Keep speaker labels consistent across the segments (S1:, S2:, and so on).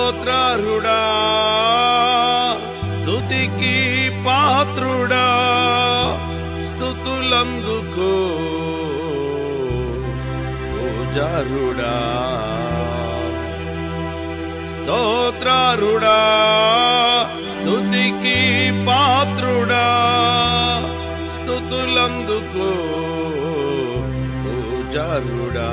S1: స్తోత్రారుడా స్తుతికి పాత్రుడా స్థుతులందుకో పూజారుడా స్తోత్రారుడా స్తుతికి పాత్రుడా స్థుతులందుకో పూజారుడా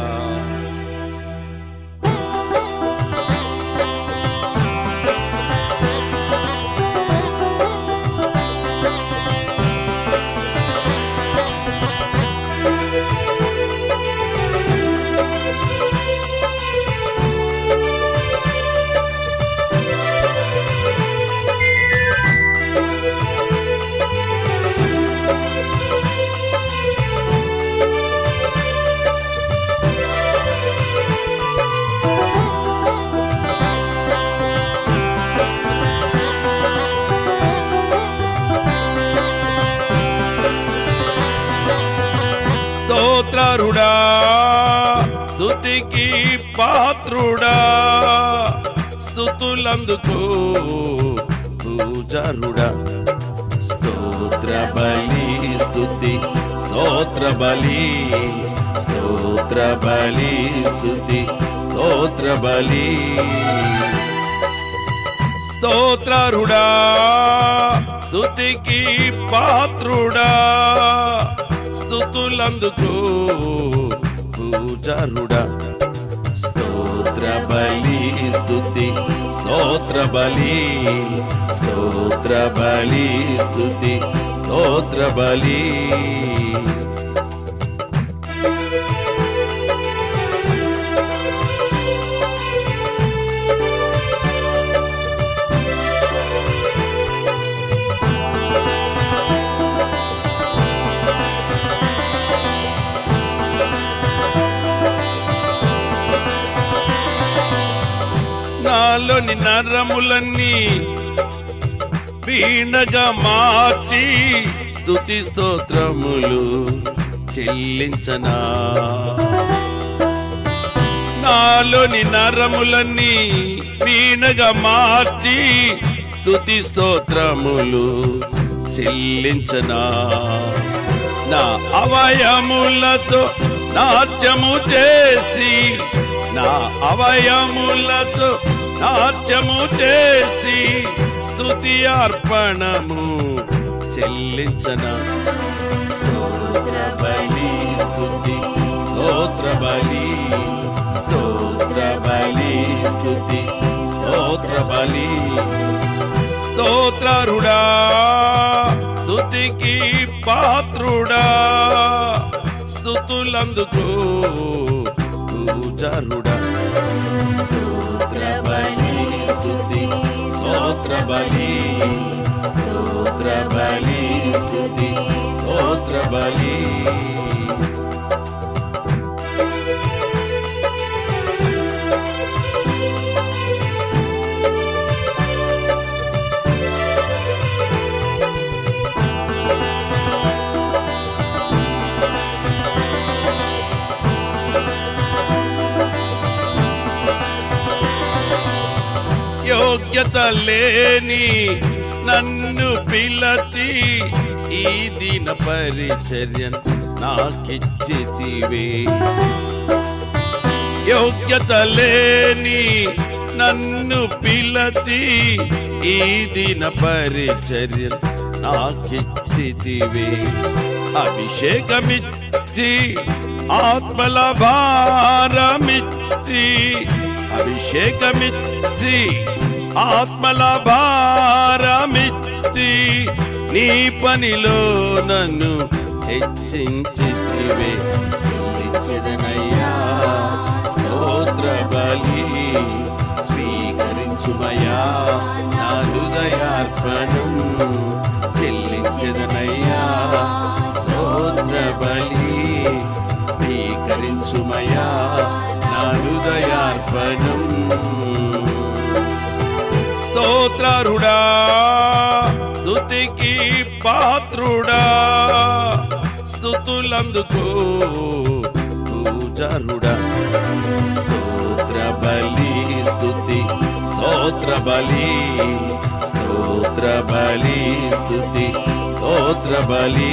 S1: స్తోత్రారుడా స్తుతికి పాత్రుడా స్థుతులందుకో పూజారుడా స్తోత్ర బలి స్తుతి స్తోత్ర బలి స్తోత్ర బలి స్తుతి స్తోత్ర బలి స్తోత్రారుడా స్తుతికి పాత్రుడా స్థుతులందుకో పూజారుడా స్తోత్ర బలి స్తుతి స్తోత్ర బలి స్తోత్ర బలి స్తుతి స్తోత్ర బలి నాలోని నరములన్నీ వీణగా మార్చి స్తుతి స్తోత్రములు చెల్లించనా నాలోని నరములన్నీ వీణగా మార్చి స్తుతి స్తోత్రములు చెల్లించనా నా అవయములతో నాట్యము చేసి నా అవయములతో నాట్యము చేసి స్తుతి అర్పణము చెల్లించనా స్తోత్ర బలి స్తుతి స్తోత్ర బలి స్తోత్ర బలి స్తుతి స్తోత్ర బలి స్తోత్రారుడా స్తుతికి పాత్రుడా స్థుతులందుకో పూజారుడా స్తోత్ర బలి స్తుతి స్తోత్ర బలి స్తోత్ర బలి స్తుతి స్తోత్ర బలి యోగ్యత లేని నన్ను పిలచి ఈ దిన పరిచర్య నాకిచ్చితివే యోగ్యత లేని నన్ను పిలచి ఈ దిన పరిచర్య నాకిచ్చితివే అభిషేకమిచ్చి ఆత్మల భారమిచ్చి అభిషేకమిచ్చి ఆత్మల భారమిచ్చి నీ పనిలో నన్ను హెచ్చించితివే చెల్లించెదనయ్యా స్తోత్ర బలి స్వీకరించుమయ్యా నా హృదయార్పణం చెల్లించెదనయ్యా స్తోత్ర బలి స్వీకరించుమయ్యా నా హృదయార్పణం స్తోత్రారుడా స్తుతికి పాత్రుడా స్థుతులందుకో పూజారుడా స్తోత్ర బలి స్తుతి స్తోత్ర స్తోత్ర బలి స్తోత్ర బలి స్తుతి స్తోత్ర బలి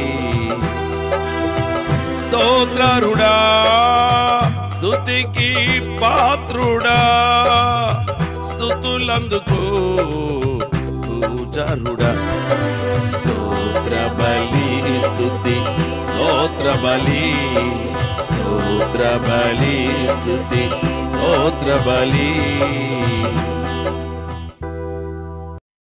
S1: స్తోత్రరుడా స్తుతికి పాత్రుడా స్తుతులందుకు పూజరుడా స్తోత్ర బలి స్తుతి స్తోత్ర బలి స్తోత్ర బలి స్తుతి స్తోత్ర బలి